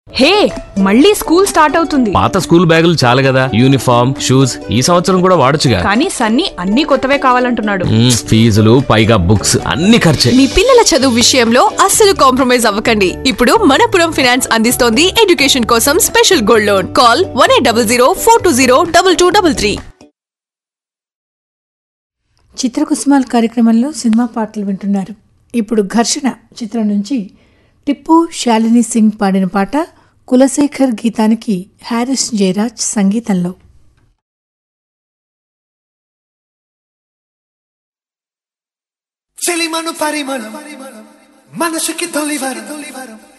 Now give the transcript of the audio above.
హే మళ్ళీ school start అవుతుంది పాత స్కూల్ బ్యాగులు చాలు కదా యూనిఫామ్ షూస్ ఈ సంవత్సరం కూడా వాడొచ్చుగా కానీ సన్నీ అన్ని కొత్తవే కావాలంటున్నాడు మ్మ్, ఫీజులు పైగా బుక్స్ అన్ని ఖర్చే మీ పిల్లల చదువు విషయంలో అస్సలు కాంప్రమైజ్ అవ్వకండి ఇప్పుడు మనపురం ఫినాన్స్ అందిస్తోంది ఎడ్యుకేషన్ కోసం special gold loan call one eight double zero four two zero double two double three చిత్రకుసుమాల్ కార్యక్రమంలో సినిమా పాటలు వింటున్నారు ఇప్పుడు ఘర్షణ చిత్రం నుంచి టిప్పు శాలిని సింగ్ పాడిన పాట కులశేఖర్ గీతానికి హ్యారిస్ జయరాజ్ సంగీతంలో చెలిమను పరిమళం మనసుకి తొలివరం